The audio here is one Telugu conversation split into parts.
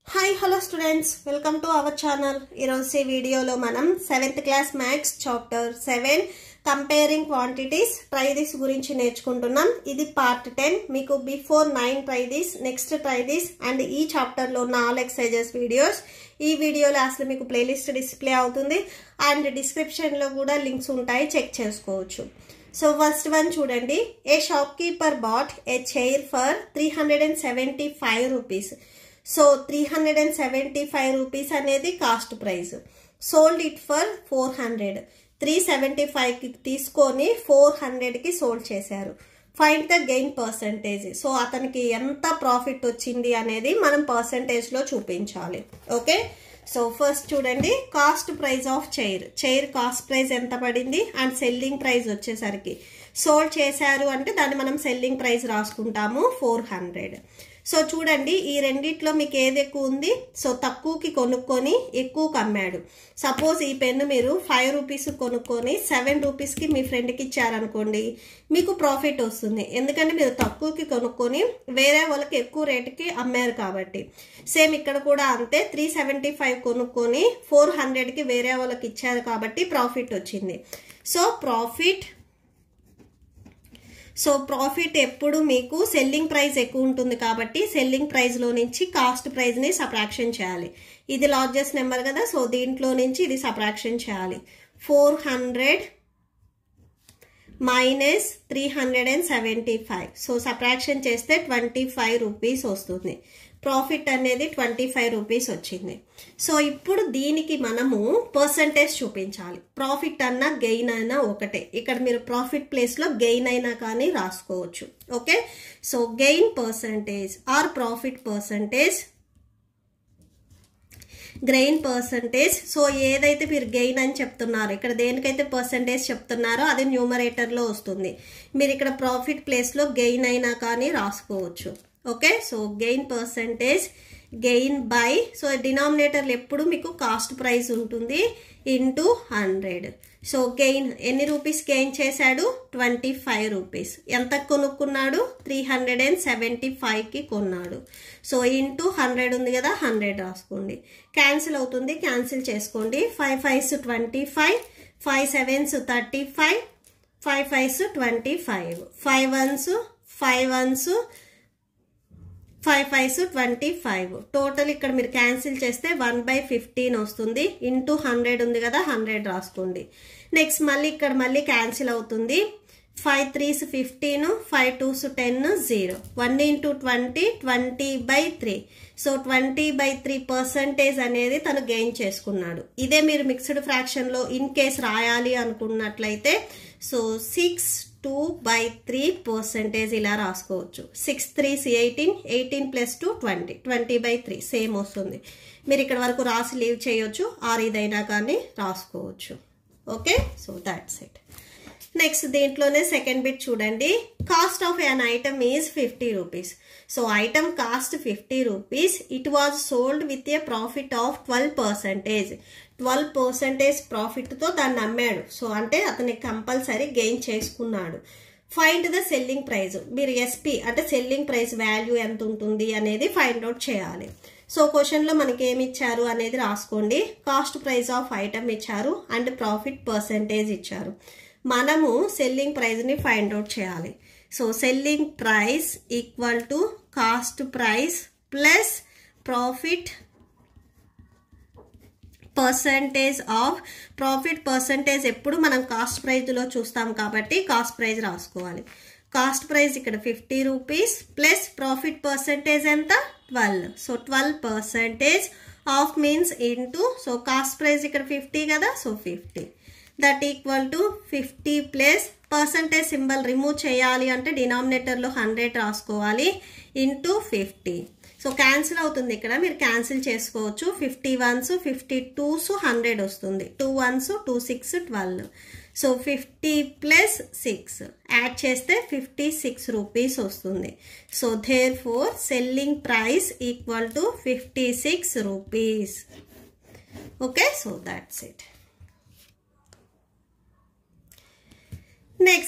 hi hello students welcome to our channel ఈరోజు ఈ వీడియోలో మనం seventh class maths chapter seven comparing quantities try this గురించి నేర్చుకుంటున్నాం ఇది పార్ట్ టెన్ మీకు before nine try this next try this and ఈ చాప్టర్లో ఉన్న ఆల్ ఎక్సైజెస్ వీడియోస్ ఈ వీడియోలో అసలు మీకు ప్లేలిస్ట్ డిస్ప్లే అవుతుంది అండ్ డిస్క్రిప్షన్లో కూడా లింక్స్ ఉంటాయి చెక్ చేసుకోవచ్చు సో ఫస్ట్ వన్ చూడండి a shopkeeper bought a chair for three hundred and seventy five rupees so three hundred and seventy five rupees అనేది cost price sold it for four hundred three seventy ఫైవ్కి తీసుకొని ఫోర్ హండ్రెడ్కి సోల్డ్ చేశారు find the gain percentage so అతనికి ఎంత ప్రాఫిట్ వచ్చింది అనేది మనం పర్సంటేజ్లో చూపించాలి ఓకే సో ఫస్ట్ చూడండి cost price of chair chair cost price ఎంత పడింది అండ్ సెల్లింగ్ ప్రైస్ వచ్చేసరికి సోల్డ్ చేశారు అంటే దాన్ని మనం సెల్లింగ్ ప్రైస్ రాసుకుంటాము ఫోర్ హండ్రెడ్ సో చూడండి ఈ రెండిట్లో మీకు ఏది ఎక్కువ ఉంది సో తక్కువకి కొనుక్కొని ఎక్కువకి అమ్మాడు సపోజ్ ఈ పెన్ను మీరు ఫైవ్ రూపీస్ కొనుక్కొని సెవెన్ రూపీస్కి మీ ఫ్రెండ్కి ఇచ్చారనుకోండి మీకు ప్రాఫిట్ వస్తుంది ఎందుకంటే మీరు తక్కువకి కొనుక్కొని వేరే వాళ్ళకి ఎక్కువ రేటుకి అమ్మారు కాబట్టి సేమ్ ఇక్కడ కూడా అంతే త్రీ సెవెంటీ ఫైవ్ కొనుక్కొని ఫోర్ హండ్రెడ్కి వేరే వాళ్ళకి ఇచ్చారు కాబట్టి ప్రాఫిట్ వచ్చింది సో ప్రాఫిట్ సో ప్రాఫిట్ ఎప్పుడు మీకు సెల్లింగ్ ప్రైస్ ఎక్కువ ఉంటుంది కాబట్టి సెల్లింగ్ ప్రైస్లో నుంచి కాస్ట్ ప్రైస్ని సప్రాక్షన్ చేయాలి ఇది లార్జెస్ట్ నెంబర్ కదా సో దీంట్లో నుంచి ఇది సప్రాక్షన్ చేయాలి four hundred minus three hundred and seventy five so subtraction చేస్తే ట్వంటీ ఫైవ్ రూపీస్ వస్తుంది ప్రాఫిట్ అనేది ట్వంటీ ఫైవ్ రూపీస్ వచ్చింది సో ఇప్పుడు దీనికి మనము పర్సంటేజ్ చూపించాలి ప్రాఫిట్ అన్నా గెయిన్ అయినా ఒకటే ఇక్కడ మీరు ప్రాఫిట్ ప్లేస్లో గెయిన్ అయినా కానీ రాసుకోవచ్చు okay so gain percentage or profit percentage grain percentage so ఏదైతే మీరు గెయిన్ అని చెప్తున్నారో ఇక్కడ దేనికైతే పర్సంటేజ్ చెప్తున్నారో అది న్యూమరేటర్లో వస్తుంది మీరు ఇక్కడ ప్రాఫిట్ ప్లేస్లో గెయిన్ అయినా కానీ రాసుకోవచ్చు okay so gain percentage gain by so డినామినేటర్లు ఎప్పుడు మీకు కాస్ట్ ప్రైస్ ఉంటుంది ఇంటూ హండ్రెడ్ సో గెయిన్ ఎన్ని రూపీస్ గెయిన్ చేశాడు ట్వంటీ ఫైవ్ రూపీస్ ఎంత కొనుక్కున్నాడు త్రీ హండ్రెడ్ అండ్ సెవెంటీ ఫైవ్కి కొన్నాడు సో ఇంటూ హండ్రెడ్ ఉంది కదా హండ్రెడ్ రాసుకోండి క్యాన్సిల్ అవుతుంది క్యాన్సిల్ చేసుకోండి five fives twenty five five sevens thirty five five fives twenty five five ones five ones five fives twenty five total ఇక్కడ మీరు క్యాన్సిల్ చేస్తే వన్ బై ఫిఫ్టీన్ వస్తుంది ఇంటూ హండ్రెడ్ ఉంది కదా హండ్రెడ్ రాసుకోండి నెక్స్ట్ మళ్ళీ ఇక్కడ మళ్ళీ క్యాన్సిల్ అవుతుంది five threes fifteen five twos ten zero one into twenty twenty by three so twenty by three percentage అనేది తను గెయిన్ చేసుకున్నాడు ఇదే మీరు మిక్స్డ్ ఫ్రాక్షన్లో ఇన్ కేస్ రాయాలి అనుకున్నట్లయితే so six two by three percentage ఇలా రాసుకోవచ్చు six threes eighteen eighteen plus two twenty twenty by three same వస్తుంది మీరు ఇక్కడ వరకు రాసి లీవ్ చేయొచ్చు ఆర్ ఇదైనా కానీ రాసుకోవచ్చు okay so that's it next దీంట్లోనే సెకండ్ బిట్ చూడండి cost of an item is fifty rupees so item cost fifty rupees it was sold with a profit of twelve percentage twelve percentage ప్రాఫిట్తో దాన్ని అమ్మాడు సో అంటే అతని కంపల్సరీ గెయిన్ చేసుకున్నాడు ఫైండ్ ద సెల్లింగ్ ప్రైస్ మీరు ఎస్పీ అంటే సెల్లింగ్ ప్రైస్ వాల్యూ ఎంత ఉంటుంది అనేది ఫైండ్ అవుట్ చేయాలి సో క్వశ్చన్లో మనకి ఏమి ఇచ్చారు అనేది రాసుకోండి కాస్ట్ ప్రైస్ ఆఫ్ ఐటమ్ ఇచ్చారు అండ్ ప్రాఫిట్ పర్సంటేజ్ ఇచ్చారు మనము సెల్లింగ్ ప్రైస్ని ఫైండ్ అవుట్ చేయాలి so selling price equal to cost price plus profit percentage of profit percentage ఎప్పుడు మనం కాస్ట్ ప్రైజ్లో చూస్తాం కాబట్టి కాస్ట్ ప్రైజ్ రాసుకోవాలి కాస్ట్ ప్రైస్ ఇక్కడ fifty rupees plus profit percentage ఎంత twelve so twelve percentage of means into so cost price ఇక్కడ ఫిఫ్టీ కదా so fifty that equal to fifty plus percentage symbol remove చేయాలి అంటే డినామినేటర్లో హండ్రెడ్ రాసుకోవాలి ఇంటూ ఫిఫ్టీ సో క్యాన్సిల్ అవుతుంది ఇక్కడ మీరు క్యాన్సిల్ చేసుకోవచ్చు fifty ones fifty twos hundred వస్తుంది two ones two six twelve so fifty plus six add చేస్తే ఫిఫ్టీ సిక్స్ రూపీస్ వస్తుంది so therefore selling price equal to fifty six rupees okay so that's it next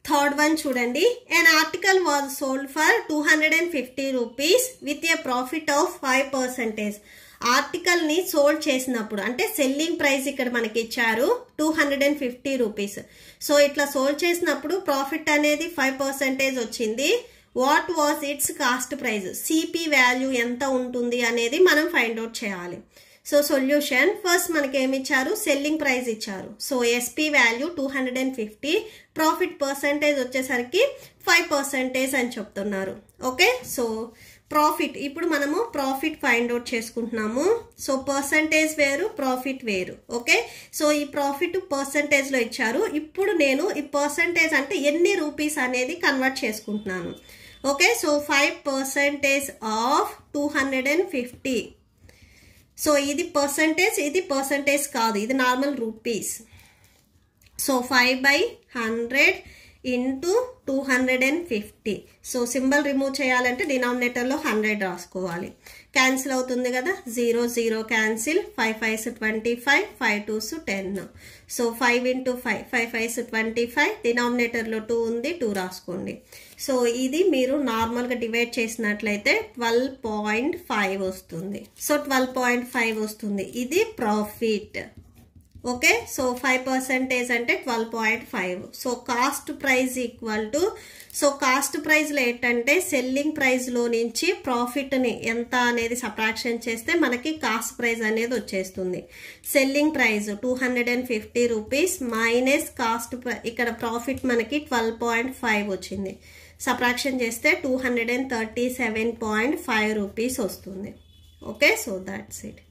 third one చూడండి an article was sold for two hundred and fifty rupees with a profit of five percentage ఆర్టికల్ని సోల్డ్ చేసినప్పుడు అంటే సెల్లింగ్ ప్రైస్ ఇక్కడ మనకి ఇచ్చారు two hundred and fifty rupees so ఇట్లా సోల్డ్ చేసినప్పుడు ప్రాఫిట్ అనేది ఫైవ్ పర్సెంటేజ్ వచ్చింది what was its cost price CP value ఎంత ఉంటుంది అనేది మనం ఫైండ్ అవుట్ చేయాలి సో సొల్యూషన్ ఫస్ట్ మనకి ఏమి ఇచ్చారు సెల్లింగ్ ప్రైస్ ఇచ్చారు so SP value two hundred and fifty profit percentage వచ్చేసరికి ఫైవ్ పర్సంటేజ్ అని చెప్తున్నారు ఓకే సో ప్రాఫిట్ ఇప్పుడు మనము ప్రాఫిట్ ఫైండ్ అవుట్ చేసుకుంటున్నాము సో పర్సంటేజ్ వేరు ప్రాఫిట్ వేరు ఓకే సో ఈ ప్రాఫిట్ పర్సంటేజ్లో ఇచ్చారు ఇప్పుడు నేను ఈ పర్సంటేజ్ అంటే ఎన్ని రూపీస్ అనేది కన్వర్ట్ చేసుకుంటున్నాను okay so five percentage of two hundred and fifty so ఇది పర్సంటేజ్ ఇది పర్సంటేజ్ కాదు ఇది normal rupees so five by hundred into two hundred and fifty so symbol remove చేయాలంటే డినామినేటర్లో హండ్రెడ్ రాసుకోవాలి క్యాన్సిల్ అవుతుంది కదా zero zero cancel five fives twenty five five twos ten so five into five five fives twenty five డినామినేటర్లో టూ ఉంది టూ రాసుకోండి సో ఇది మీరు నార్మల్గా డివైడ్ చేసినట్లయితే ట్వెల్వ్ పాయింట్ ఫైవ్ వస్తుంది సో ట్వెల్వ్ పాయింట్ ఫైవ్ వస్తుంది ఇది profit okay so five percentage అంటే twelve point five so cost price equal to so cost ప్రైస్లో ఏంటంటే సెల్లింగ్ ప్రైస్లో నుంచి ప్రాఫిట్ని ఎంత అనేది సబ్ట్రాక్షన్ చేస్తే మనకి కాస్ట్ ప్రైస్ అనేది వచ్చేస్తుంది selling price two hundred and fifty rupees minus cost ఇక్కడ ప్రాఫిట్ మనకి ట్వెల్వ్ పాయింట్ ఫైవ్ వచ్చింది సబ్ట్రాక్షన్ చేస్తే two hundred and thirty seven point five rupees వస్తుంది okay so that's it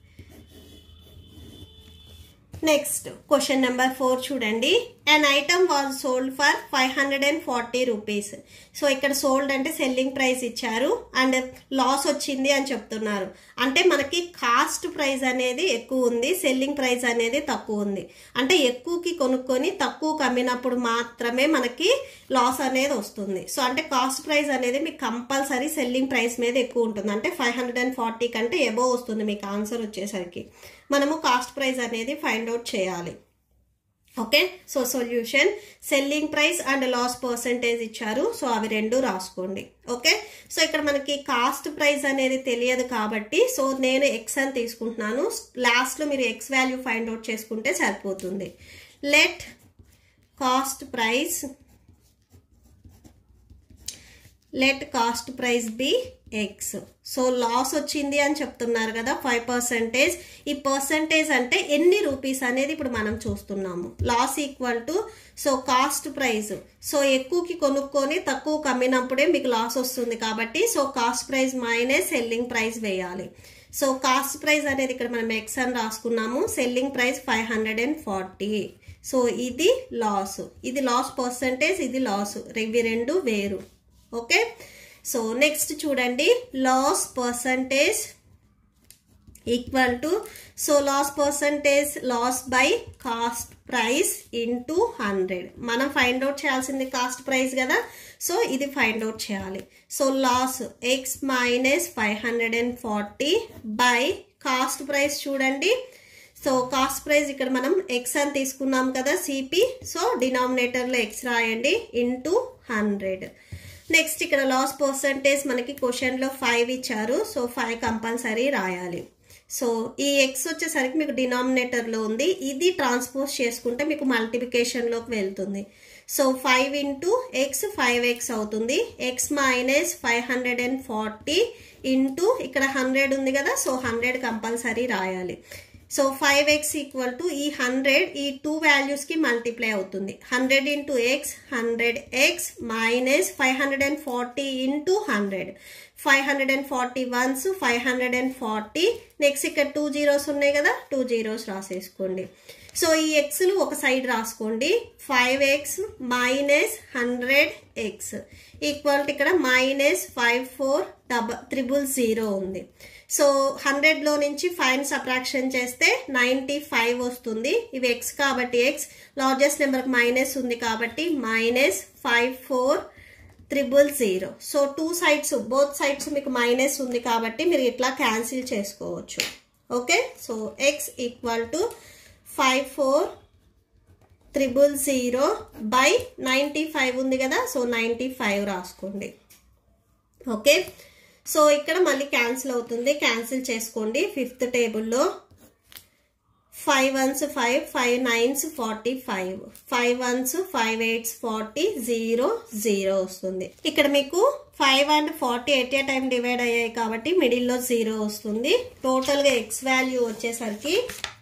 next question number four చూడండి an item was sold for five hundred and forty rupees so ఇక్కడ సోల్డ్ అంటే సెల్లింగ్ ప్రైస్ ఇచ్చారు అండ్ లాస్ వచ్చింది అని చెప్తున్నారు అంటే మనకి కాస్ట్ ప్రైస్ అనేది ఎక్కువ ఉంది సెల్లింగ్ ప్రైస్ అనేది తక్కువ ఉంది అంటే ఎక్కువకి కొనుక్కొని తక్కువకి అమ్మినప్పుడు మాత్రమే మనకి లాస్ అనేది వస్తుంది సో అంటే కాస్ట్ ప్రైస్ అనేది మీకు కంపల్సరీ సెల్లింగ్ ప్రైస్ మీద ఎక్కువ ఉంటుంది అంటే ఫైవ్ హండ్రెడ్ అండ్ ఫార్టీ కంటే ఎబో వస్తుంది మీకు ఆన్సర్ వచ్చేసరికి మనము కాస్ట్ ప్రైస్ అనేది ఫైండ్ అవుట్ చేయాలి okay so solution selling price and loss percentage ఇచ్చారు సో అవి రెండు రాసుకోండి ఓకే సో ఇక్కడ మనకి కాస్ట్ ప్రైస్ అనేది తెలియదు కాబట్టి సో నేను ఎక్స్ అని తీసుకుంటున్నాను లాస్ట్లో మీరు ఎక్స్ వాల్యూ ఫైండ్ అవుట్ చేసుకుంటే సరిపోతుంది let cost price let cost price be X so loss వచ్చింది అని చెప్తున్నారు కదా ఫైవ్ పర్సెంటేజ్ ఈ పర్సెంటేజ్ అంటే ఎన్ని రూపీస్ అనేది ఇప్పుడు మనం చూస్తున్నాము loss equal to so cost price so ఎక్కువకి కొనుక్కొని తక్కువ కమ్మినప్పుడే మీకు లాస్ వస్తుంది కాబట్టి so cost price minus selling price వేయాలి సో కాస్ట్ ప్రైస్ అనేది ఇక్కడ మనం ఎక్స్ అని రాసుకున్నాము selling price five hundred and forty so ఇది లాస్ ఇది లాస్ పర్సంటేజ్ ఇది లాస్ ఇవి రెండు వేరు ఓకే సో నెక్స్ట్ చూడండి loss percentage equal to so loss percentage loss by cost price into hundred మనం ఫైండ్ అవుట్ చేయాల్సింది కాస్ట్ ప్రైస్ కదా సో ఇది ఫైండ్ అవుట్ చేయాలి so loss X minus five hundred and forty by cost price చూడండి సో కాస్ట్ ప్రైస్ ఇక్కడ మనం ఎక్స్ అని తీసుకున్నాం కదా సిపి సో డినామినేటర్లో ఎక్స్ రాయండి ఇంటూ హండ్రెడ్ నెక్స్ట్ ఇక్కడ లాస్ పర్సంటేజ్ మనకి క్వశ్చన్లో ఫైవ్ ఇచ్చారు సో ఫైవ్ కంపల్సరీ రాయాలి సో ఈ ఎక్స్ వచ్చేసరికి మీకు డినామినేటర్లో ఉంది ఇది ట్రాన్స్పోజ్ చేసుకుంటే మీకు మల్టిప్లికేషన్లోకి వెళ్తుంది so five into x five x అవుతుంది x minus five hundred and forty into ఇక్కడ హండ్రెడ్ ఉంది కదా సో హండ్రెడ్ కంపల్సరీ రాయాలి so five x equal to ఈ హండ్రెడ్ ఈ టూ వాల్యూస్కి మల్టిప్లై అవుతుంది hundred into x hundred x minus five hundred and forty into hundred five hundred and forty ones five hundred and forty next ఇక్కడ టూ జీరోస్ ఉన్నాయి కదా టూ జీరోస్ రాసేసుకోండి సో ఈ ఎక్స్లు ఒక సైడ్ రాసుకోండి five x minus hundred x equal ఇక్కడ minus five four double triple zero ఉంది సో హండ్రెడ్లో నుంచి ఫైవ్ సబ్ట్రాక్షన్ చేస్తే నైంటీ ఫైవ్ వస్తుంది ఇవి ఎక్స్ కాబట్టి ఎక్స్ లార్జెస్ట్ నెంబర్కి మైనస్ ఉంది కాబట్టి minus five four triple zero so two sides both sides మీకు మైనస్ ఉంది కాబట్టి మీరు ఇట్లా క్యాన్సిల్ చేసుకోవచ్చు okay so x equal to five four triple zero by ninety five ఉంది కదా సో నైంటీ ఫైవ్ రాసుకోండి ఓకే సో ఇక్కడ మళ్ళీ క్యాన్సిల్ అవుతుంది క్యాన్సిల్ చేసుకోండి ఫిఫ్త్ టేబుల్లో five ones five five nines forty five five ones five eights forty zero zero వస్తుంది ఇక్కడ మీకు five and forty eight a time divide అయ్యాయి కాబట్టి మిడిల్లో జీరో వస్తుంది టోటల్గా ఎక్స్ వాల్యూ వచ్చేసరికి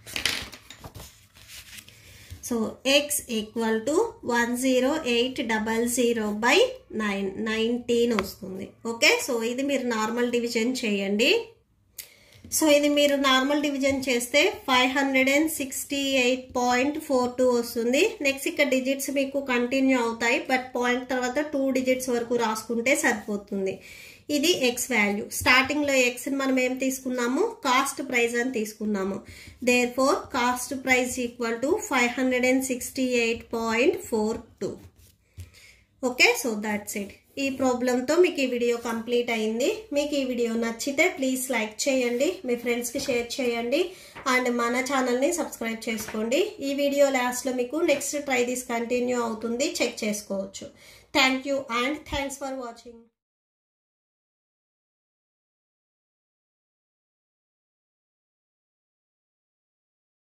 so x equal to one zero eight double zero by nine nineteen వస్తుంది ఓకే సో ఇది మీరు నార్మల్ డివిజన్ చేయండి సో ఇది మీరు నార్మల్ డివిజన్ చేస్తే five hundred and sixty eight point four two వస్తుంది నెక్స్ట్ ఇక్కడ డిజిట్స్ మీకు కంటిన్యూ అవుతాయి బట్ పాయింట్ తర్వాత టూ డిజిట్స్ వరకు రాసుకుంటే సరిపోతుంది ఇది ఎక్స్ వాల్యూ స్టార్టింగ్లో ఎక్స్ని మనం ఏం తీసుకున్నాము కాస్ట్ ప్రైస్ అని తీసుకున్నాము therefore cost price equal to five hundred and sixty eight point four two okay so that's it ఈ ప్రాబ్లంతో మీకు ఈ వీడియో కంప్లీట్ అయింది మీకు ఈ వీడియో నచ్చితే ప్లీజ్ లైక్ చేయండి మీ ఫ్రెండ్స్కి షేర్ చేయండి అండ్ మన ఛానల్ని సబ్స్క్రైబ్ చేసుకోండి ఈ వీడియో లాస్ట్లో మీకు నెక్స్ట్ ట్రై దిస్ కంటిన్యూ అవుతుంది చెక్ చేసుకోవచ్చు thank you and thanks for watching